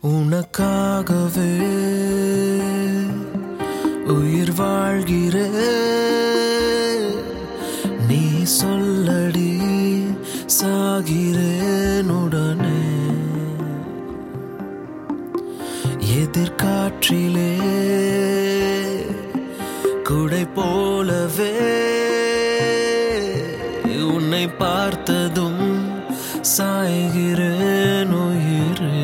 உனக்காகவே உயிர் வாழ்கிறே நீ சொல்லடி சாகிறேன் உடனே எதிர்காற்றிலே குடை போலவே உன்னை பார்த்ததும் சாய்கிறேன் உயிரே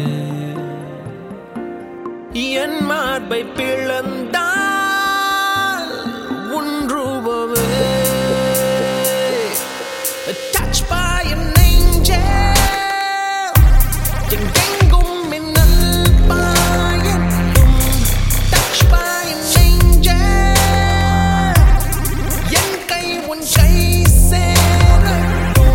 என் மார்பை பிளந்தால் உன் ரூபமே டச் by an angel எங்கெங்கும் மின்னல் பாயட்டும் டச் by an angel என் கை உன் கை சேரட்டும்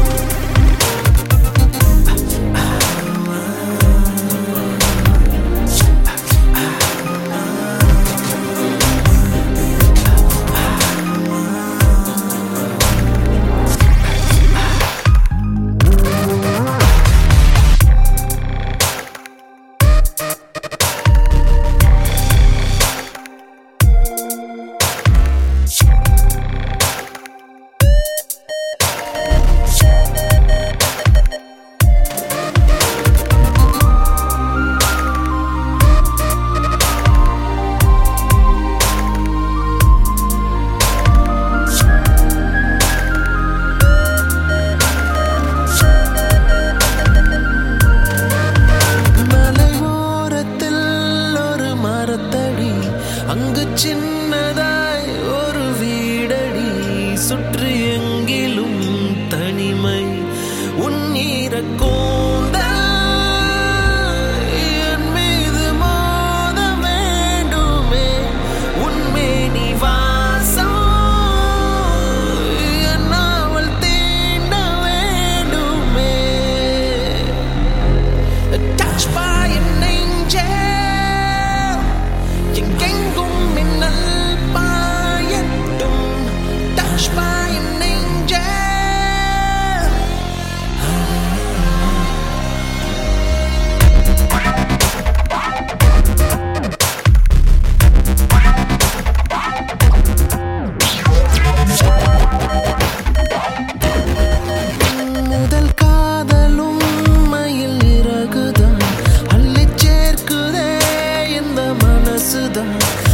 மலை ஓரத்தில் ஒரு மரத்தடி அங்கு சின்னதாய் ஒரு வீடடி சுற்றி எங்கிலும் தனிமை உன் ஈரக்கூந்தல் என் மீது மோத வேண்டுமே உன்மேனி வாசம் என் நாவல் தீண்ட வேண்டுமே touched by an angel எங்கெங்கும் மின்னல் பாயட்டும் touched by an angel முதல் காதலும் மயில் இறகுதான் அள்ளிச் சேர்க்குதே இந்த மனசுதான்